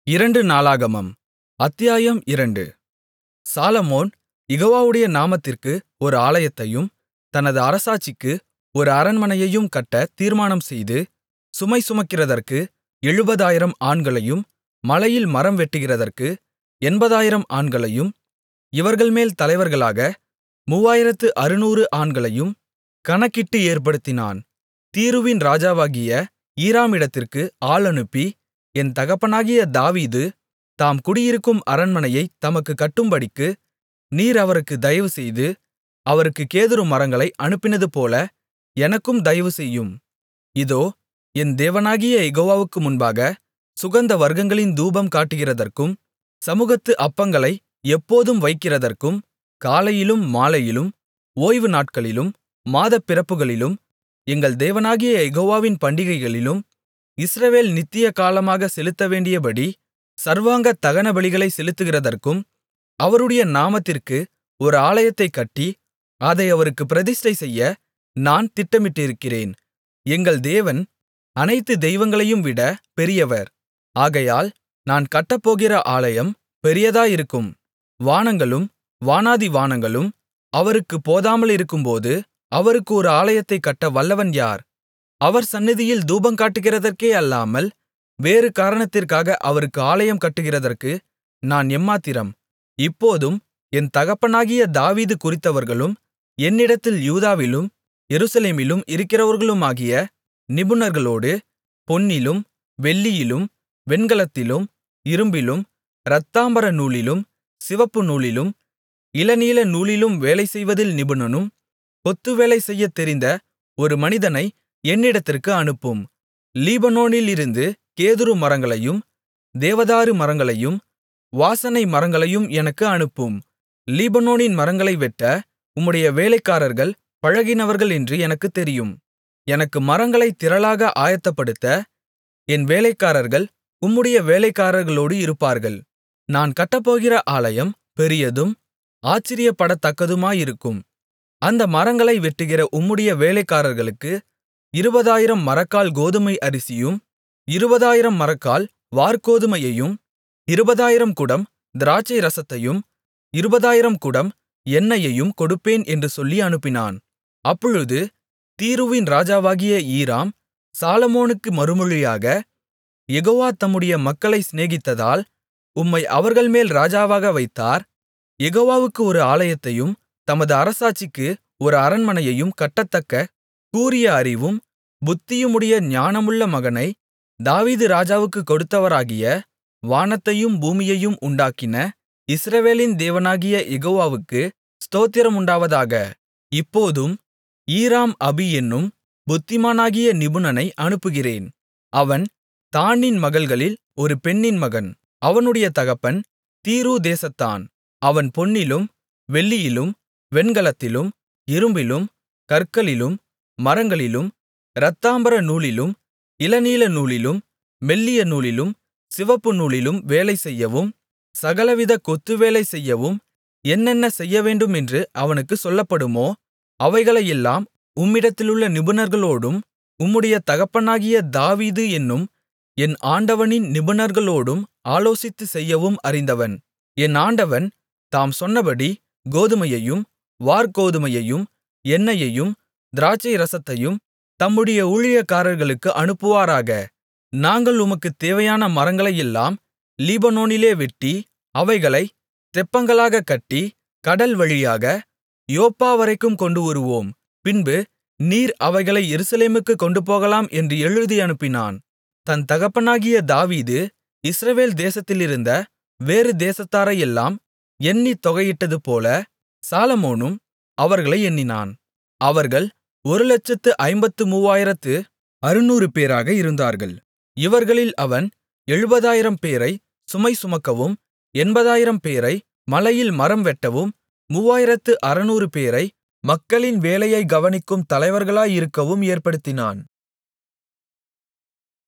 இரண்டு நாளாகமம் அத்தியாயம் இரண்டு சாலொமோன் யெகோவாவுடைய நாமத்திற்கு ஒரு ஆலயத்தையும் தனது அரசாட்சிக்கு ஒரு அரண்மனையையும் கட்டத் தீர்மானம்செய்து சுமை சுமக்கிறதற்கு எழுபதாயிரம் ஆண்களையும் மலையில் மரம் வெட்டுகிறதற்கு எண்பதாயிரம் ஆண்களையும் இவர்கள்மேல் தலைவர்களாக மூவாயிரத்து அறுநூறு ஆண்களையும் கணக்கிட்டு ஏற்படுத்தினான் தீருவின் ராஜாவாகிய ஈராமிடத்திற்கு ஆள் அனுப்பி என் தகப்பனாகிய தாவீது தாம் குடியிருக்கும் அரண்மனையைத் தமக்குக் கட்டும்படிக்கு நீர் அவருக்கு தயவுசெய்து அவருக்குக் கேதுரு மரங்களை அனுப்பினதுபோல எனக்கும் தயவுசெய்யும் இதோ என் தேவனாகிய யெகோவாவுக்கு முன்பாக சுகந்த வர்க்கங்களின் தூபம் காட்டுகிறதற்கும் சமுகத்து அப்பங்களை எப்போதும் வைக்கிறதற்கும் காலையிலும் மாலையிலும் ஓய்வு நாட்களிலும் மாதப்பிறப்புகளிலும் எங்கள் தேவனாகிய யெகோவாவின் பண்டிகைகளிலும் இஸ்ரவேல் நித்திய காலமாகச் செலுத்தவேண்டியபடி சர்வாங்க தகனபலிகளைச் செலுத்துகிறதற்கும் அவருடைய நாமத்திற்கு ஒரு ஆலயத்தைக் கட்டி அதை அவருக்குப் பிரதிஷ்டை செய்ய நான் திட்டமிட்டிருக்கிறேன் எங்கள் தேவன் அனைத்து தெய்வங்களையும்விட பெரியவர் ஆகையால் நான் கட்டப்போகிற ஆலயம் பெரியதாயிருக்கும் வானங்களும் வானாதி வானங்களும் அவருக்குப் போதாமலிருக்கும்போது அவருக்கு ஒரு ஆலயத்தைக் கட்ட வல்லவன் யார் அவர் சந்நிதியில் தூபங்காட்டுகிறதற்கே அல்லாமல் வேறு காரணத்திற்காக அவருக்கு ஆலயம் கட்டுகிறதற்கு நான் எம்மாத்திரம் இப்போதும் என் தகப்பனாகிய தாவீது குறித்தவர்களும் என்னிடத்தில் யூதாவிலும் எருசலேமிலும் இருக்கிறவர்களுமாகிய நிபுணர்களோடு பொன்னிலும் வெள்ளியிலும் வெண்கலத்திலும் இரும்பிலும் இரத்தாம்பர நூலிலும் சிவப்பு நூலிலும் இளநீல நூலிலும் வேலை செய்வதில் நிபுணனும் கொத்துவேலை செய்யத் தெரிந்த ஒரு மனிதனை என்னிடத்திற்கு அனுப்பும் லீபனோனிலிருந்து கேதுரு மரங்களையும் தேவதாரு மரங்களையும் வாசனை மரங்களையும் எனக்கு அனுப்பும் லீபனோனின் மரங்களை வெட்ட உம்முடைய வேலைக்காரர்கள் பழகினவர்கள் என்று எனக்குத் தெரியும் எனக்கு மரங்களைத் திரளாக ஆயத்தப்படுத்த என் வேலைக்காரர்கள் உம்முடைய வேலைக்காரர்களோடு இருப்பார்கள் நான் கட்டப்போகிற ஆலயம் பெரியதும் ஆச்சரியப்படத்தக்கதுமாயிருக்கும் அந்த மரங்களை வெட்டுகிற உம்முடைய வேலைக்காரர்களுக்கு இருபதாயிரம் மரக்கால் கோதுமை அரிசியும் இருபதாயிரம் மரக்கால் வாற்கோதுமையையும் இருபதாயிரம் குடம் திராட்சை ரசத்தையும் இருபதாயிரம் குடம் எண்ணெயையும் கொடுப்பேன் என்று சொல்லி அனுப்பினான் அப்பொழுது தீருவின் ராஜாவாகிய ஈராம் சாலொமோனுக்கு மறுமொழியாக யெகோவா தம்முடைய மக்களை சிநேகித்ததால் உம்மை அவர்கள்மேல் ராஜாவாக வைத்தார் யெகோவாவுக்கு ஒரு ஆலயத்தையும் தமது அரசாட்சிக்கு ஒரு அரண்மனையையும் கட்டத்தக்க கூரிய அறிவும் புத்தியுமுடைய ஞானமுள்ள மகனை தாவீது ராஜாவுக்குக் கொடுத்தவராகிய வானத்தையும் பூமியையும் உண்டாக்கின இஸ்ரவேலின் தேவனாகிய யெகோவாவுக்கு ஸ்தோத்திரமுண்டாவதாக இப்போதும் ஈராம் அபி என்னும் புத்திமானாகிய நிபுணனை அனுப்புகிறேன் அவன் தாணின் மகள்களில் ஒரு பெண்ணின் மகன் அவனுடைய தகப்பன் தீரு தேசத்தான் அவன் பொன்னிலும் வெள்ளியிலும் வெண்கலத்திலும் இரும்பிலும் கற்களிலும் மரங்களிலும் இரத்தாம்பர நூலிலும் இளநீல நூலிலும் மெல்லிய நூலிலும் சிவப்பு நூலிலும் வேலை செய்யவும் சகலவித கொத்துவேலை செய்யவும் என்னென்ன செய்யவேண்டுமென்று அவனுக்குச் சொல்லப்படுமோ அவைகளையெல்லாம் உம்மிடத்திலுள்ள நிபுணர்களோடும் உம்முடைய தகப்பனாகிய தாவீது என்னும் என் ஆண்டவனின் நிபுணர்களோடும் ஆலோசித்துச் செய்யவும் அறிந்தவன் என் ஆண்டவன் தாம் சொன்னபடி கோதுமையையும் வாற்கோதுமையையும் எண்ணெயையும் திராட்சை ரசத்தையும் தம்முடைய ஊழியக்காரர்களுக்கு அனுப்புவாராக நாங்கள் உமக்குத் தேவையான மரங்களையெல்லாம் லீபனோனிலே வெட்டி அவைகளைத் தெப்பங்களாகக் கட்டி கடல் வழியாக யோப்பா வரைக்கும் கொண்டு வருவோம் பின்பு நீர் அவைகளை எருசலேமுக்குக் கொண்டுபோகலாம் என்று எழுதி அனுப்பினான் தன் தகப்பனாகிய தாவீது இஸ்ரவேல் தேசத்திலிருந்த வேறு தேசத்தாரையெல்லாம் எண்ணித் தொகையிட்டதுபோல சாலொமோனும் அவர்களை எண்ணினான் அவர்கள் ஒரு லட்சத்து ஐம்பத்து மூவாயிரத்து அறுநூறு பேராக இருந்தார்கள் இவர்களில் அவன் எழுபதாயிரம் பேரை சுமை சுமக்கவும் எண்பதாயிரம் பேரை மலையில் மரம் வெட்டவும் மூவாயிரத்து அறுநூறு பேரை மக்களின் வேலையைக் கவனிக்கும் தலைவர்களாயிருக்கவும் ஏற்படுத்தினான்